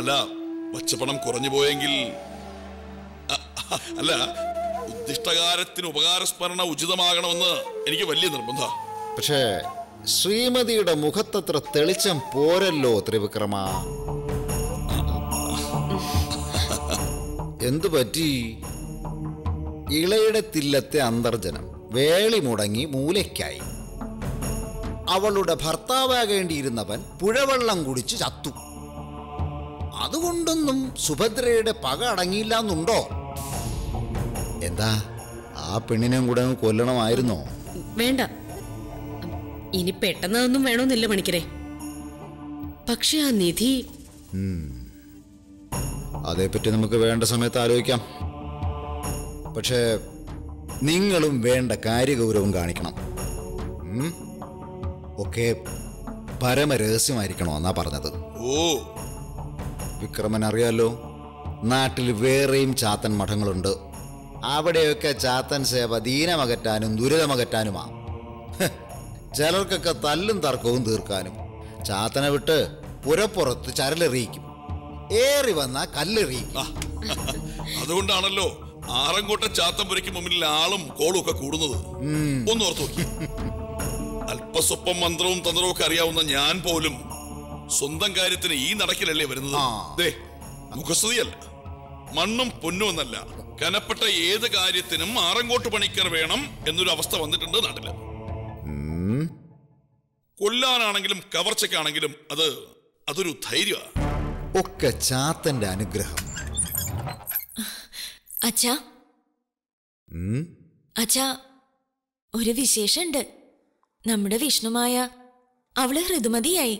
അല്ല പച്ചപ്പണം കുറഞ്ഞു പോയെങ്കിൽ അ- അല്ല ഉദ്ദിഷ്ടകാരത്തിന് ഉപകാരസ്മരണ ഉചിതമാകണമെന്ന് എനിക്ക് വലിയ നിർബന്ധ പക്ഷേ ശ്രീമതിയുടെ മുഖത്തത്ര തെളിച്ചം പോരല്ലോ ത്രിവിക്രമ എന്തു പറ്റി ഇളയിടത്തില്ലത്തെ അന്തർജനം വേളി മുടങ്ങി മൂലയ്ക്കായി അവളുടെ ഭർത്താവാകേണ്ടിയിരുന്നവൻ പുഴവെള്ളം കുടിച്ച് ചത്തു അതുകൊണ്ടൊന്നും സുഭദ്രയുടെ പക അടങ്ങിയില്ല എന്നുണ്ടോ എന്താ ആ പെണ്ണിനെയും കൂടെ അങ്ങ് കൊല്ലണമായിരുന്നോ വേണ്ട ഇനി പെട്ടെന്നതൊന്നും വേണമെന്നില്ല മണിക്കരെ പക്ഷെ ആ നിധി അതേപ്പറ്റി നമുക്ക് വേണ്ട സമയത്ത് ആലോചിക്കാം പക്ഷേ നിങ്ങളും വേണ്ട കാര്യഗൗരവം കാണിക്കണം ഉം? ഒക്കെ പരമരഹസ്യമായിരിക്കണോ എന്നാ പറഞ്ഞത് ഓ വിക്രമൻ അറിയാലോ നാട്ടിൽ വേറെയും ചാത്തൻ മഠങ്ങളുണ്ട് അവിടെയൊക്കെ ചാത്തൻ സേവ ദീനമകറ്റാനും ദുരിതമകറ്റാനുമാ ഹ്, ചിലർക്കൊക്കെ തല്ലും തർക്കവും തീർക്കാനും ചാത്തനെ വിട്ട് പുരപ്പുറത്ത് ചരലെറിയിക്കും ഏറി വന്ന കല്ലെറിയിക്കും ആ, അതുകൊണ്ടാണല്ലോ ആറങ്കോട്ട ചാത്തമ്പുരയ്ക്ക് മുമ്പിൽ ആളും കോളും ഒക്കെ കൂടുന്നത് ഒന്ന് ഓർത്തു നോക്കി അല്പസ്വപ്പം മന്ത്രവും തന്ത്രവും ഒക്കെ അറിയാവുന്ന ഞാൻ പോലും സ്വന്തം കാര്യത്തിന് ഈ നടക്കിലല്ലേ വരുന്നത് ആ. ദേ മുഖസ്തുതിയല്ല മണ്ണും പൊന്നും എന്നല്ല കനപ്പെട്ട ഏത് കാര്യത്തിനും ആറങ്കോട്ട് പണിക്കർ വേണം എന്നൊരു അവസ്ഥ വന്നിട്ടുണ്ട് നാട്ടില് കൊല്ലാനാണെങ്കിലും കവർച്ചയ്ക്കാണെങ്കിലും അത് അതൊരു ധൈര്യമാണ് ഒക്കെ ചാത്തന്റെ അനുഗ്രഹം അച്ഛാ ഉം? അച്ഛാ ഒരു വിശേഷമുണ്ട് നമ്മുടെ വിഷ്ണുമായ അവള് ഹൃദുമതിയായി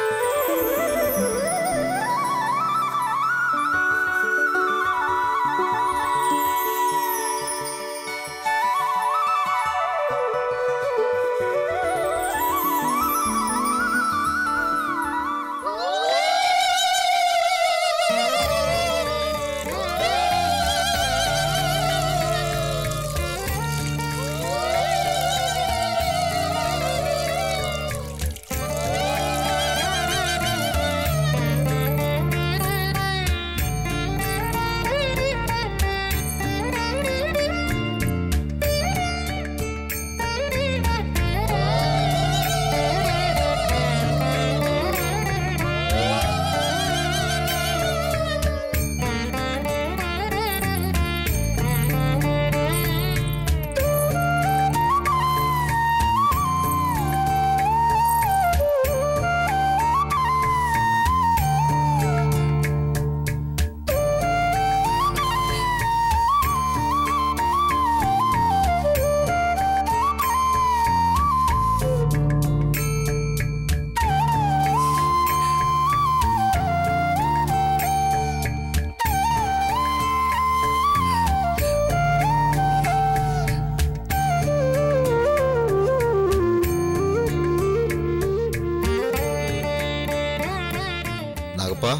നാഗപ്പ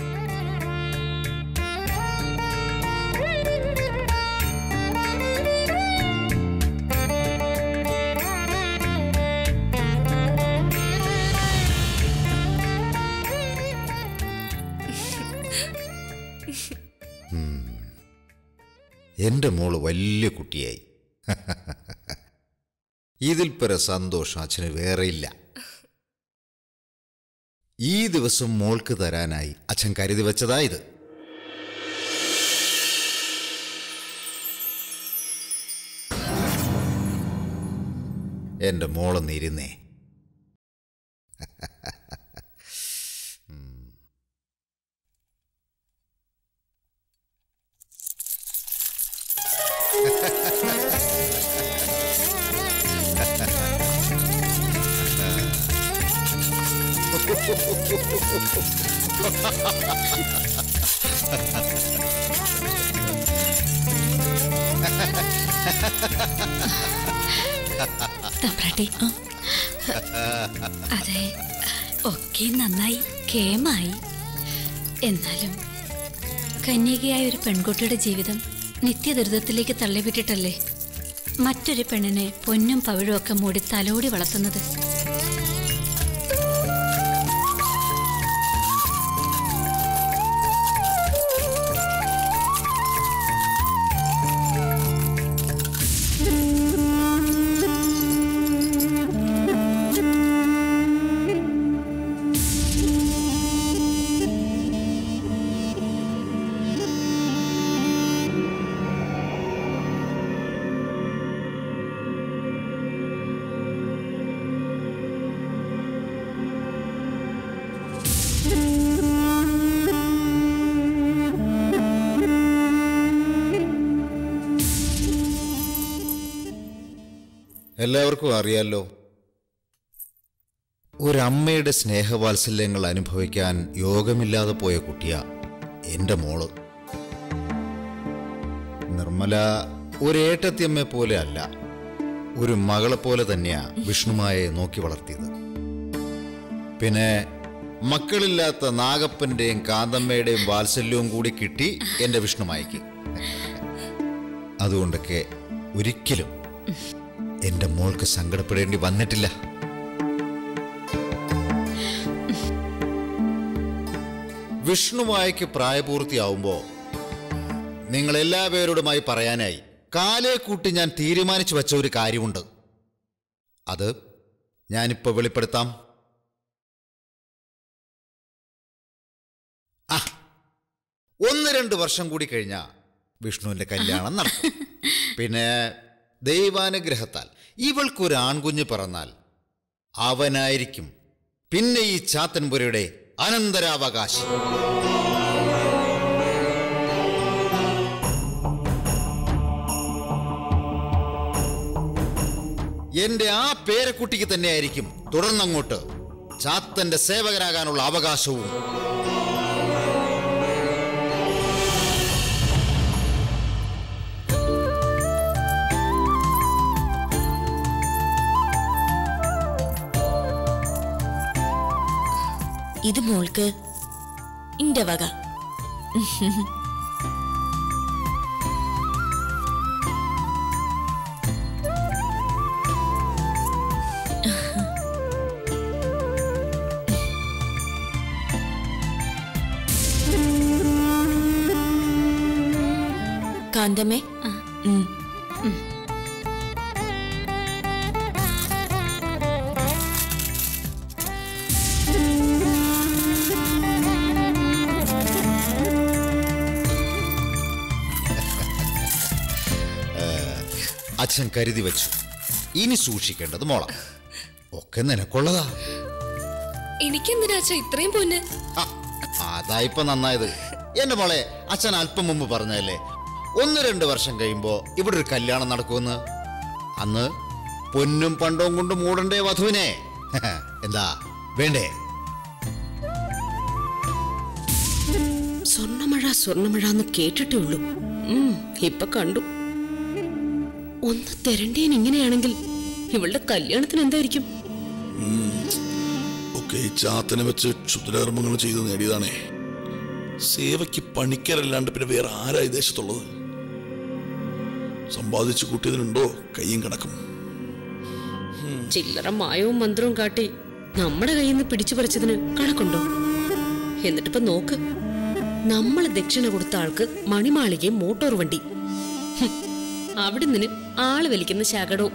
ഉം. എന്റെ മോള് വലിയ കുട്ടിയായി ഇതിൽ പര സന്തോഷം അച്ഛന് വേറെയില്ല ഈ ദിവസം മോൾക്ക് തരാനായി അച്ഛൻ കരുതി വെച്ചതാ ഇത് എന്റെ മോളൊന്നിരുന്നേ തമ്പ്രാട്ടി അതെ ഒക്കെ നന്നായി കേമായി എന്നാലും കന്യകയായ ഒരു പെൺകുട്ടിയുടെ ജീവിതം നിത്യദുരിതത്തിലേക്ക് തള്ളിവിട്ടിട്ടല്ലേ മറ്റൊരു പെണ്ണിനെ പൊന്നും പവിഴും ഒക്കെ മൂടി തലോടി വളർത്തുന്നത് എല്ലാവർക്കും അറിയാലോ ഒരമ്മയുടെ സ്നേഹവാത്സല്യങ്ങൾ അനുഭവിക്കാൻ യോഗമില്ലാതെ പോയ കുട്ടിയാ എൻ്റെ മോള് നിർമ്മല ഒരേട്ടത്തിയമ്മയെ പോലെ അല്ല ഒരു മകളെ പോലെ തന്നെയാ വിഷ്ണുമായെ നോക്കി വളർത്തിയത് പിന്നെ മക്കളില്ലാത്ത നാഗപ്പന്റെയും കാന്തമ്മയുടെയും വാത്സല്യവും കൂടി കിട്ടി എൻ്റെ വിഷ്ണുമായിക്ക് അതുകൊണ്ടൊക്കെ ഒരിക്കലും എൻ്റെ മോൾക്ക് സങ്കടപ്പെടേണ്ടി വന്നിട്ടില്ല വിഷ്ണുമായയ്ക്ക് പ്രായപൂർത്തിയാവുമ്പോൾ നിങ്ങൾ എല്ലാവരോടുമായി പറയാനായി കാലേ കൂട്ടി ഞാൻ തീരുമാനിച്ചു വച്ച ഒരു കാര്യമുണ്ട് അത് ഞാനിപ്പോൾ വെളിപ്പെടുത്താം ആ ഒന്ന് രണ്ട് വർഷം കൂടി കഴിഞ്ഞാ വിഷ്ണുവിന്റെ കല്യാണം നടക്കും പിന്നെ ദൈവാനുഗ്രഹത്താൽ ഇവൾക്കൊരു ആൺകുഞ്ഞ് പിറന്നാൽ അവനായിരിക്കും പിന്നെ ഈ ചാത്തൻപുരയുടെ അനന്തരാവകാശി എന്റെ ആ പേരക്കുട്ടിക്ക് തന്നെയായിരിക്കും തുടർന്നങ്ങോട്ട് ചാത്തന്റെ സേവകനാകാനുള്ള അവകാശവും ഇത് മോൾക്ക് ഇന്റെ വക കാന്തമ്മേ ഉം. അച്ഛൻ കരുതി വെച്ചു ഇനി സൂക്ഷിക്കേണ്ടത് മോള ഒക്കെ നിനക്കുള്ളതാ എനിക്കെന്തിനാ അച്ഛാ ഇത്രയും പൊന്ന് ആ, അതാ ഇപ്പൊ നന്നായത് എന്റെ മോളെ അച്ഛൻ അല്പം മുമ്പ് പറഞ്ഞതല്ലേ ഒന്ന് രണ്ട് വർഷം കഴിയുമ്പോ ഇവിടെ ഒരു കല്യാണം നടക്കുമെന്ന് അന്ന് പൊന്നും പണ്ടവും കൊണ്ട് മൂടണ്ടേ വധുവിനെ എന്താ വേണ്ടേ സ്വർണമഴ സ്വർണമഴ എന്ന് കേട്ടിട്ടേ ഉള്ളൂ ഉം, ഇപ്പൊ കണ്ടു ഒന്ന് തെരണ്ടേൻ ഇങ്ങനെയാണെങ്കിൽ ഇവളുടെ കല്യാണത്തിന് എന്തായിരിക്കും ഒക്കെ ഈ ചാത്തനെ വെച്ച് ക്ഷുദ്രകർമ്മങ്ങൾ ചെയ്ത് നേടിയതാണേ സേവയ്ക്ക് പണിക്കരല്ലാണ്ട് പിന്നെ വേറെ ആരാ ഈ ദേശത്തുള്ളത് സമ്പാദിച്ചു കൂട്ടിയതിനുണ്ടോ കയ്യും കണക്കും ചില്ലറ മായവും മന്ത്രവും കാട്ടി നമ്മുടെ കയ്യിൽ നിന്ന് പിടിച്ചു പറിച്ചതിന് കണക്കുണ്ടോ എന്നിട്ടിപ്പോ നോക്ക് നമ്മൾ ദക്ഷിണ കൊടുത്ത ആൾക്ക് മണിമാളികയും മോട്ടോർ വണ്ടി ഹും, അവിടുന്ന് ആള് വലിക്കുന്ന ശകടവും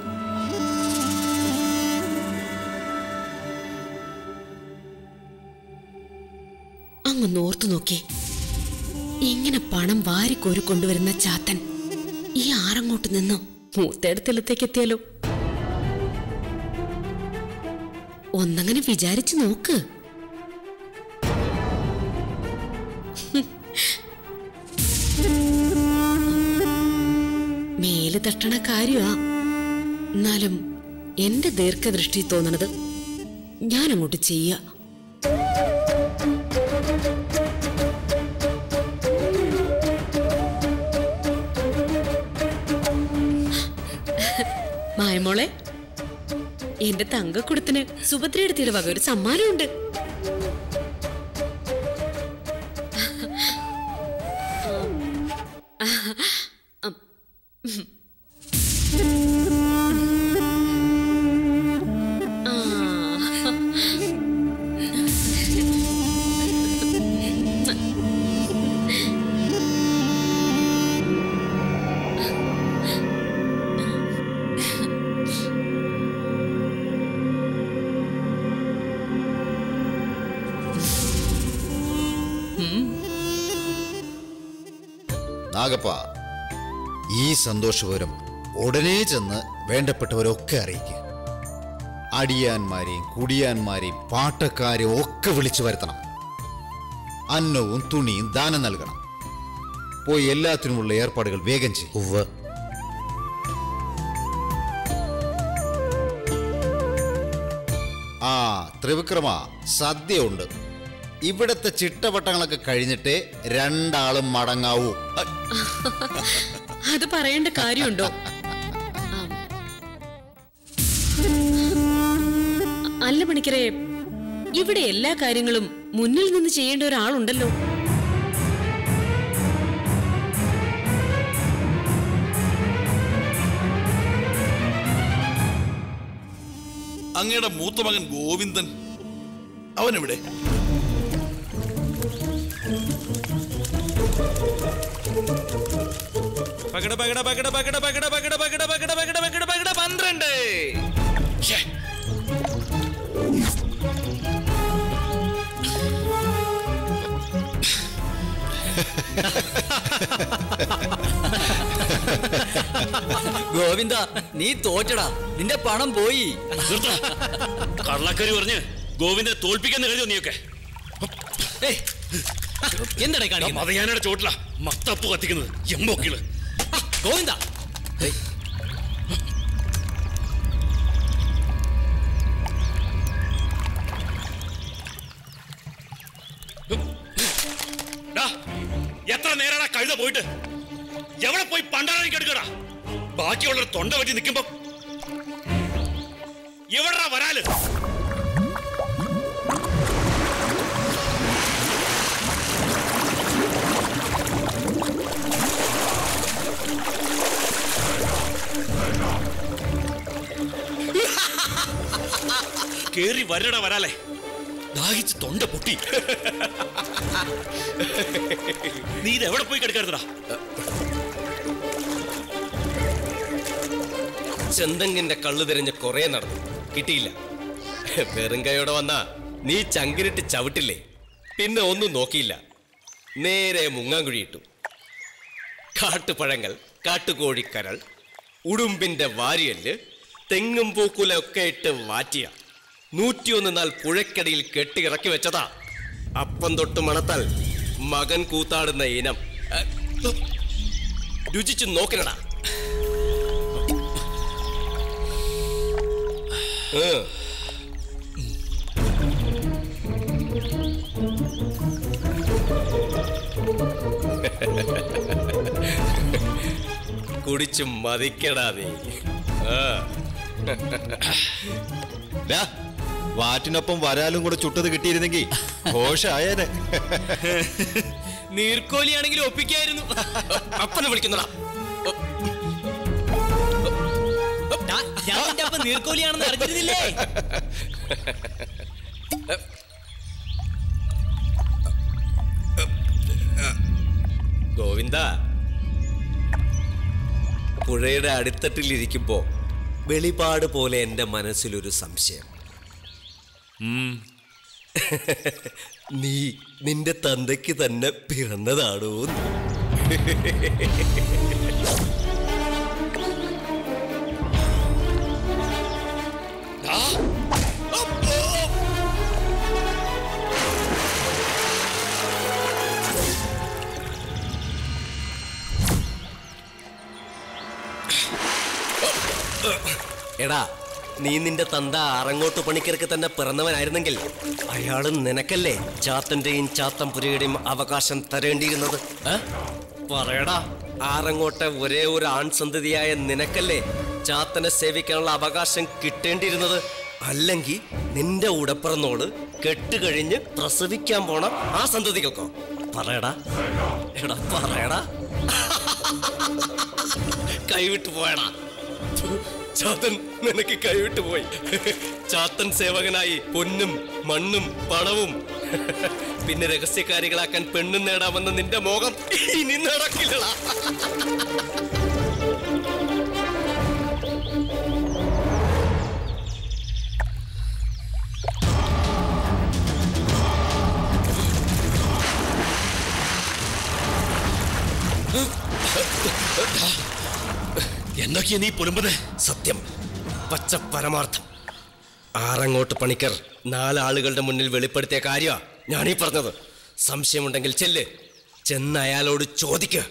അങ്ങ് നോർത്തു നോക്കി ഇങ്ങനെ പണം വാരിക്കോരി കൊണ്ടുവരുന്ന ചാത്തൻ ഈ ആറങ്ങോട്ട് നിന്നോ മൂത്തേടത്തിലത്തേക്ക് എത്തിയാലോ ഒന്നങ്ങനെ വിചാരിച്ചു നോക്ക് മേല് തട്ടണ കാര്യമാ എന്നാലും എന്റെ ദീർഘദൃഷ്ടി തോന്നണത് ഞാൻ അങ്ങോട്ട് ചെയ്യ മായമോളെ എന്റെ തങ്കക്കുടത്തിന് സുഭദ്രയെടുത്തിയുടെ വക ഒരു സമ്മാനമുണ്ട് ആ നാഗപ്പ ഈ സന്തോഷപൂരം ഉടനെ ചെന്ന് വേണ്ടപ്പെട്ടവരൊക്കെ അറിയിക്കുക അടിയാന്മാരെയും കുടിയാന്മാരെയും പാട്ടക്കാരെയും ഒക്കെ വിളിച്ചു വരുത്തണം അന്നവും തുണിയും ദാനം നൽകണം പോയി എല്ലാത്തിനുമുള്ള ഏർപ്പാടുകൾ വേഗം ചെയ്യും ഉവ്വ് ത്രിവിക്രമ സദ്യ ഉണ്ട് ഇവിടത്തെ ചിട്ടവട്ടങ്ങളൊക്കെ കഴിഞ്ഞിട്ടേ രണ്ടാളും മടങ്ങാവൂ അത് പറയേണ്ട കാര്യമുണ്ടോ ആം. അല്ല പണിക്കരെ ഇവിടെ എല്ലാ കാര്യങ്ങളും മുന്നിൽ നിന്ന് ചെയ്യേണ്ട ഒരാളുണ്ടല്ലോ അങ്ങയുടെ മൂത്ത മകൻ ഗോവിന്ദൻ അവനെവിടെ പകട പകട പകട പകട പകട പകട പകട പകട പകട പകട പകട പന്ത്രണ്ട് ഛേ, ഗോവിന്ദ നീ തോറ്റടാ നിന്റെ പണം പോയി കള്ളക്കരി പറഞ്ഞ് ഗോവിന്ദനെ തോൽപ്പിക്കാൻ കരുതോ നീയൊക്കെ ഏയ്, എന്താണ് ഈ കാണിക്കുന്നത് മതയാനയുടെ ചോട്ടില മത്തപ്പ് കത്തിക്കുന്നത് എമ്പോക്കിള് ഗോവിന്ദ ഏയ്, ഡാ, എത്ര നേരടാ കഴുത പോയിട്ട് എവിടെ പോയി പണ്ടാറണിക്ക് എടുക്കടാ ബാക്കിയുള്ളവർ തൊണ്ട വെട്ടി നിൽക്കുമ്പോ എവിടാ വരാല് കേറി വരട വരാലേ ദാഹിച്ച് തൊണ്ട പൊട്ടി നീ ഇത് എവിടെ പോയി കിടക്കരുതടാ ചെന്തങ്ങിന്റെ കള്ളു തിരഞ്ഞ് കുറെ നടന്നു കിട്ടിയില്ല വെറും കൈയോടെ വന്ന നീ ചങ്കിരിട്ട് ചവിട്ടില്ലേ പിന്നെ ഒന്നും നോക്കിയില്ല നേരെ മുങ്ങാങ്കുഴിയിട്ടു കാട്ടുപഴങ്ങൾ കാട്ടുകോഴിക്കരൾ ഉടുമ്പിന്റെ വാരിയല് തെങ്ങും പൂക്കുല ഒക്കെ ഇട്ട് വാറ്റിയ നൂറ്റിയൊന്ന് നാൾ പുഴക്കടിയിൽ കെട്ടി ഇറക്കി വെച്ചതാ അപ്പം തൊട്ട് മണത്താൽ മകൻ കൂത്താടുന്ന ഇനം അ, രുചിച്ചു നോക്കണടാ ഏ കുടിച്ചു മതിക്കടാ നീ ആ ഡാ, വാറ്റിനൊപ്പം വരാലും കൂടെ ചുട്ടത് കിട്ടിയിരുന്നെങ്കിൽ ഘോഷായേനെ നീർക്കോലിയാണെങ്കിലും ഒപ്പിക്കായിരുന്നു അപ്പനെ വിളിക്കുന്നടാ ടാ, ഞാൻ നിന്റെ അപ്പം നീർക്കോലിയാണെന്ന് അറിഞ്ഞിരുന്നില്ലേ ഗോവിന്ദ പുഴയുടെ അടിത്തട്ടിലിരിക്കുമ്പോ വെളിപാട് പോലെ എൻ്റെ മനസ്സിലൊരു സംശയം നീ നിന്റെ തന്തയ്ക്ക് തന്നെ പിറന്നതാണോ എടാ നീ നിന്റെ തന്ത അറങ്ങോട്ട് പണിക്കർക്ക് തന്നെ പിറന്നവനായിരുന്നെങ്കിൽ അയാളും നിനക്കല്ലേ ചാത്തന്റെയും ചാത്തമ്പുരയുടെയും അവകാശം തരേണ്ടിയിരുന്നത് ഏ? പറയടാ ആറങ്ങോട്ടെ ഒരേ ഒരു ആൺസന്തതിയായ നിനക്കല്ലേ ചാത്തനെ സേവിക്കാനുള്ള അവകാശം കിട്ടേണ്ടിയിരുന്നത് അല്ലെങ്കിൽ നിന്റെ ഉടപ്പിറന്നോട് കെട്ടുകഴിഞ്ഞ് പ്രസവിക്കാൻ പോണ ആ സന്തതികൾക്കോ പറയടാ എടാ പറയടാ കൈവിട്ടു പോയടാ ചാത്തൻ നിനക്ക് കൈവിട്ടു പോയി ചാത്തൻ സേവകനായി പൊന്നും മണ്ണും പണവും പിന്നെ രഹസ്യകാരികളാക്കാൻ പെണ്ണും നേടാമെന്ന നിന്റെ മോഹം ഇനി നടക്കില്ലടാ എന്തൊക്കെയാ നീ പുലമ്പത് സത്യം പച്ച പരമാർത്ഥം ആറങ്ങോട്ട് പണിക്കർ നാലാളുകളുടെ മുന്നിൽ വെളിപ്പെടുത്തിയ കാര്യ ഞാനീ പറഞ്ഞത് സംശയമുണ്ടെങ്കിൽ ചെല്ല് ചെന്ന് അയാളോട് ചോദിക്കുക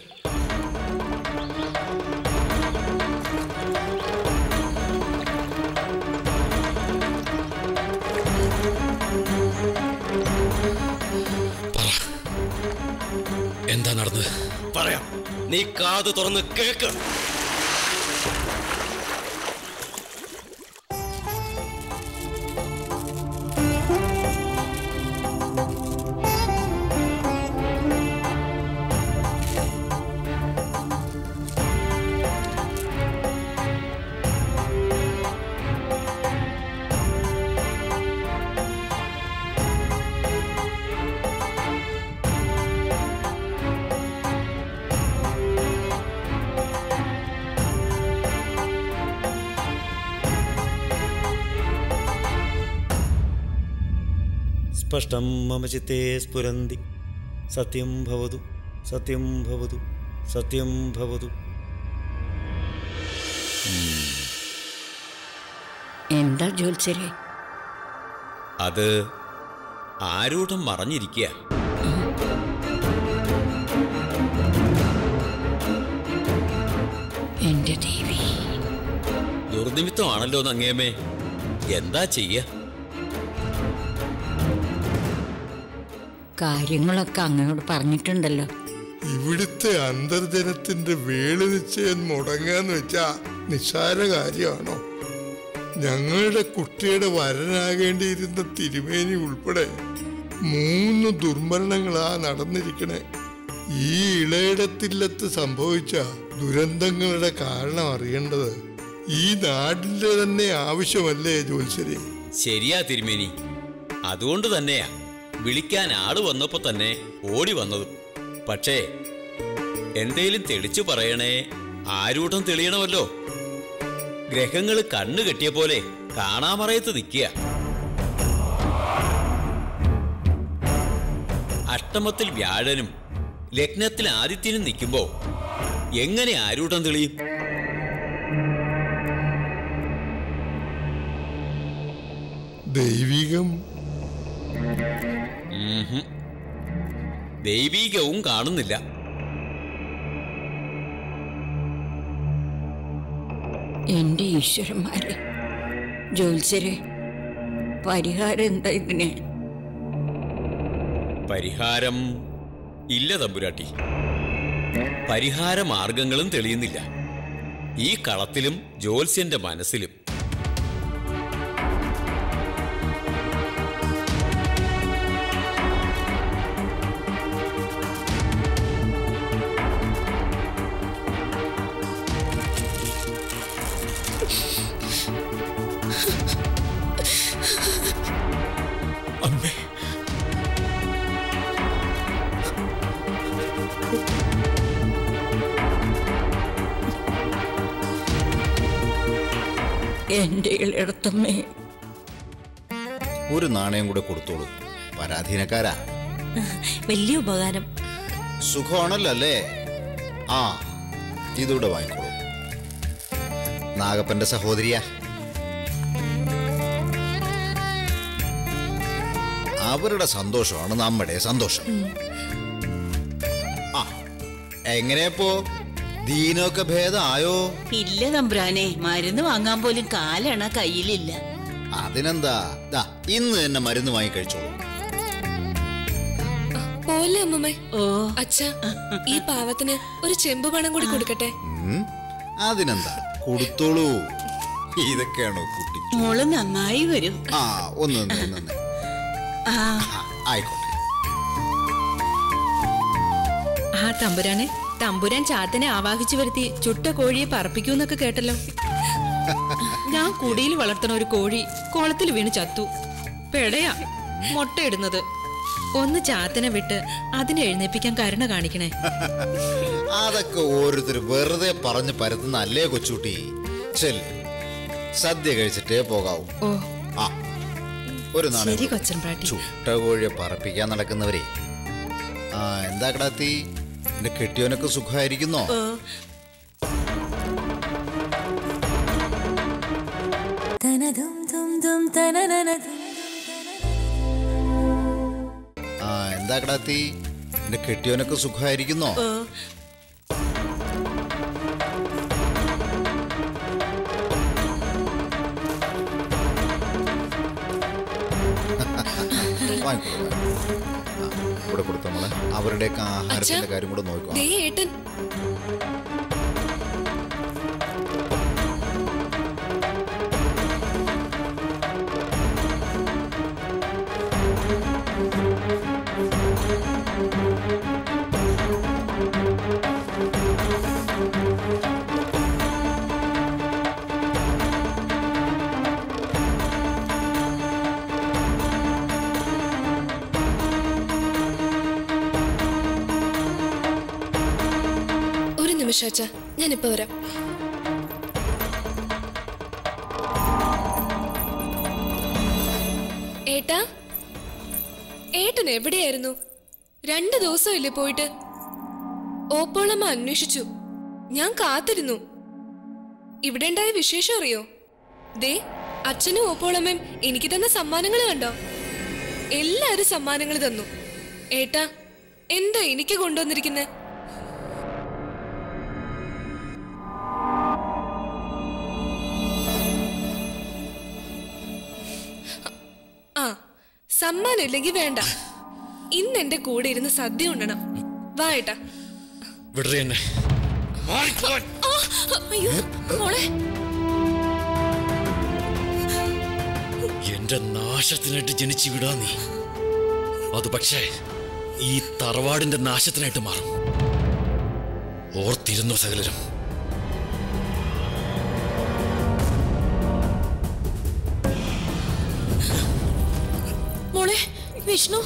നീ കാത് തുറന്ന് കേക്ക് സ്പഷ്ടം മമ ചിത്തേ സ്ഫുരന്തി സത്യം ഭവതു സത്യം ഭവതു സത്യം ഭവതു എന്താ ജോത്സരെ അത് ആരൂഢം മറഞ്ഞിരിക്കുക എന്റെ ദേവി ദുർനിമിത്തമാണല്ലോ നങ്ങേമേ എന്താ ചെയ്യ കാര്യങ്ങളൊക്കെ അങ്ങയോട് പറഞ്ഞിട്ടുണ്ടല്ലോ ഇവിടുത്തെ അന്തർജനത്തിന്റെ വേളി നിശ്ചയം മുടങ്ങാന്ന് വെച്ചാ നിസ്സാര കാര്യമാണോ ഞങ്ങളുടെ കുട്ടിയുടെ വരനാകേണ്ടിയിരുന്ന തിരുമേനി ഉൾപ്പെടെ മൂന്ന് ദുർമരണങ്ങളാ നടന്നിരിക്കണേ ഈ ഇളയിടത്തില്ലത്ത് സംഭവിച്ച ദുരന്തങ്ങളുടെ കാരണം അറിയേണ്ടത് ഈ നാടിന്റെ തന്നെ ആവശ്യമല്ലേ ജോത്സരെ ശരിയാ തിരുമേനി അതുകൊണ്ട് തന്നെയാ വിളിക്കാൻ ആള് വന്നപ്പോ തന്നെ ഓടി വന്നതും പക്ഷേ എന്തേലും തെളിച്ചു പറയണേ ആരൂഢം തെളിയണമല്ലോ ഗ്രഹങ്ങൾ കണ്ണു കെട്ടിയ പോലെ കാണാമറയത്ത് നിൽക്കുക അഷ്ടമത്തിൽ വ്യാഴനും ലഗ്നത്തിൽ ആദിത്യനും നിൽക്കുമ്പോ എങ്ങനെ ആരൂഢം തെളിയും ദൈവികം ഉംഹും. ദൈവീകവും കാണുന്നില്ല എന്റെ ഈശ്വരന്മാരെ ജോത്സരെ പരിഹാരം എന്താ ഇതിന് പരിഹാരം ഇല്ല തമ്പുരാട്ടി പരിഹാര മാർഗങ്ങളും തെളിയുന്നില്ല ഈ കളത്തിലും ജ്യോത്സ്യന്റെ മനസ്സിലും അമ്മേ എന്റെ ഇളയടത്തമ്മേ ഒരു നാണയം കൂടെ കൊടുത്തോളൂ പരാധീനക്കാരാ വലിയ ഉപകാരം സുഖമാണല്ലോ അല്ലേ ആ ഇതൂടെ വാങ്ങിക്കോളൂ നാഗപ്പന്റെ സഹോദരിയാ അവരുടെ സന്തോഷമാണ് നമ്മുടെ സന്തോഷം ആ എങ്ങനെയപ്പോ ദീനൊക്കെ ഭേദമായോ ഇല്ല തമ്പുരാനെ മരുന്ന് വാങ്ങാൻ പോലും കാലണ കയ്യിലില്ല അതിനെന്താ ദാ ഇന്ന് തന്നെ മരുന്ന് വാങ്ങി കഴിച്ചോളൂ പോലെ അമ്മമ്മേ ഓ അച്ഛ ഈ പാവത്തിന് ഒരു ചെമ്പ് പണം കൂടി കൊടുക്കട്ടെ ഉം, അതിനെന്താ കൊടുത്തോളൂ ഇതൊക്കെയാണോ കുട്ടി മോള് നന്നായി വരും ആ ഒന്ന് നിന്ന്, ഒന്ന് നിന്ന്. ആ ആയിക്കോട്ടെ ആ തമ്പുരാനെ തമ്പുരാൻ ചാത്തനെ ആവാഹിച്ചു വരുത്തി ചുട്ട കോഴിയെ പറപ്പിക്കൂന്നൊക്കെ കേട്ടല്ലോ ഞാൻ കുടിയിൽ വളർത്തണ ഒരു കോഴി കുളത്തിൽ വീണ് ചത്തു പെടയാ മുട്ടയിടുന്നത് ഒന്ന് ചാത്തനെ വിട്ട് അതിനെ എഴുന്നേപ്പിക്കാൻ കരുണ കാണിക്കണേ അതൊക്കെ ഓരോരുത്തർ വെറുതെ പറഞ്ഞ് പരത്തുന്ന അല്ലേ കൊച്ചുകുട്ടി ചെല്ല് സദ്യ കഴിച്ചിട്ടേ പോകാവൂ ഓ ആ ഒരു നാണയം ശരി കൊടുക്ക്. കൊച്ചൻ പ്രാട്ടി ചുട്ട കോഴിയെ പറപ്പിക്കാൻ നടക്കുന്നവരെ ആ എന്താ കടാത്തി എന്റെ കെട്ടിയോനൊക്കെ സുഖമായിരിക്കുന്നോ ഓ ആ എന്താ കടാത്തി എന്റെ കെട്ടിയോനൊക്കെ സുഖമായിരിക്കുന്നോ ഓ വാങ്ങിക്കോളൂ, വാങ്ങിക്കോളൂ. ആ, ഇവിടെ കൊടുത്ത മോളെ അവരുടെയൊക്കെ ആഹാരത്തിന്റെ കാര്യം കൂടെ നോക്കുക ദേ ഏട്ടൻ ഒരു നിമിഷം അച്ഛാ ഞാനിപ്പോ വരാം ഏട്ടാ ഏട്ടൻ എവിടെയായിരുന്നു രണ്ടു ദിവസമില്ലേ പോയിട്ട് ഓപ്പോളമ്മ അന്വേഷിച്ചു ഞാൻ കാത്തിരുന്നു ഇവിടെ ഉണ്ടായ വിശേഷം അറിയോ ദേ അച്ഛനും ഓപ്പോളമ്മയും എനിക്ക് തന്ന സമ്മാനങ്ങൾ കണ്ടോ എല്ലാരും സമ്മാനങ്ങൾ തന്നു ഏട്ടാ എന്താ എനിക്ക് കൊണ്ടുവന്നിരിക്കുന്നത് ആ സമ്മാനം ഇല്ലെങ്കിൽ വേണ്ട ഇന്ന് എന്റെ കൂടെ ഇരുന്ന് സദ്യ ഉണ്ണണം വാ ഏട്ടാ വിടറി എന്നെ ആ, അയ്യോ മോളെ എന്റെ നാശത്തിനായിട്ട് ജനിച്ചു വിടാ നീ അത് പക്ഷേ ഈ തറവാടിന്റെ നാശത്തിനായിട്ട് മാറും ഓർത്തിരുന്നു സകലരും മോളെ വിഷ്ണു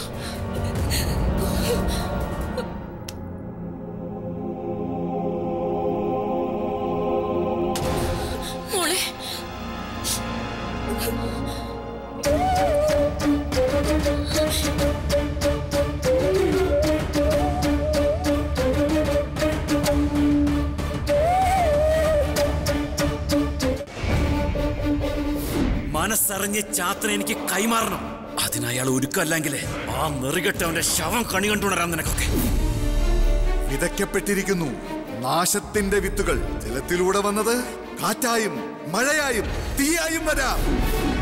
മോളെ മനസ്സറിഞ്ഞ് ചാത്തനെ എനിക്ക് കൈമാറണം അതിനയാൾ ഒരുക്കല്ലെങ്കിലേ ആ നെറികെട്ടവന്റെ ശവം കണി കണ്ടുണരാം നിനക്കൊക്കെ വിതയ്ക്കപ്പെട്ടിരിക്കുന്നു നാശത്തിന്റെ വിത്തുകൾ ജലത്തിലൂടെ വന്നത് കാറ്റായും മഴയായും തീയായും വരാം